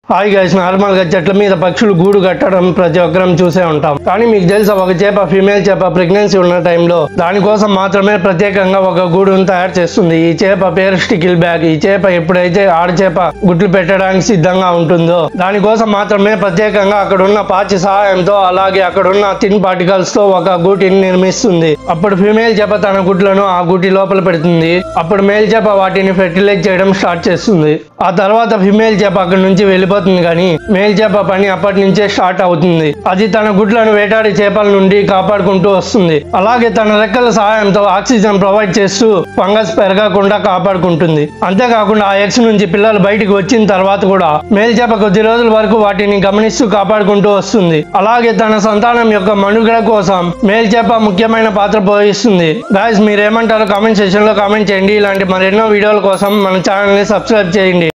hi guys normal గా చెట్ల మీద పక్షులు గూడు కట్టడం ప్రతి ఒక్కరం చూసే ఉంటాం కానీ మీకు తెలుసా ఒక చేప ఫీమేల్ చేప ప్రెగ్నెన్సీ ఉన్న టైంలో దానికోసం మాత్రమే ప్రత్యేకంగా ఒక గూడును తయారు చేస్తుంది ఈ చేప పేరు స్టికిల్ బ్యాగ్ ఈ చేప ఎప్పుడైతే ఆడ చేప గుడ్లు పెట్టడానికి సిద్ధంగా ఉంటుందో దానికోసం మాత్రమే ప్రత్యేకంగా అక్కడ ఉన్న పాచి సహాయంతో అలాగే అక్కడ ఉన్న తిన్ పార్టికల్స్ తో ఒక గూటిని నిర్మిస్తుంది అప్పుడు ఫీమేల్ చేప తన గుడ్లను ఆ గూటి లోపల పెడుతుంది అప్పుడు మేల్ చేప వాటిని ఫెర్టిలైజ్ చేయడం స్టార్ట్ చేస్తుంది ఆ తర్వాత ఫిమేల్ చేప అక్కడి నుంచి వెళ్ళిపోతుంది కానీ మేల్ చేప పని అప్పటి నుంచే స్టార్ట్ అవుతుంది అది తన గుడ్లను వేటాడి చేపల నుండి కాపాడుకుంటూ వస్తుంది అలాగే తన రెక్కల సహాయంతో ఆక్సిజన్ ప్రొవైడ్ చేస్తూ ఫంగస్ పెరగకుండా కాపాడుకుంటుంది అంతేకాకుండా ఆ ఎగ్స్ నుంచి పిల్లలు బయటికి వచ్చిన తర్వాత కూడా మేల్ చేప కొద్ది రోజుల వరకు వాటిని గమనిస్తూ కాపాడుకుంటూ వస్తుంది అలాగే తన సంతానం యొక్క మనుగడ కోసం మేల్ చేప ముఖ్యమైన పాత్ర పోషిస్తుంది గాయస్ మీరేమంటారో కామెంట్ సెక్షన్ లో కామెంట్ చేయండి ఇలాంటి మరెన్నో వీడియోల కోసం మన ఛానల్ ని సబ్స్క్రైబ్ చేయండి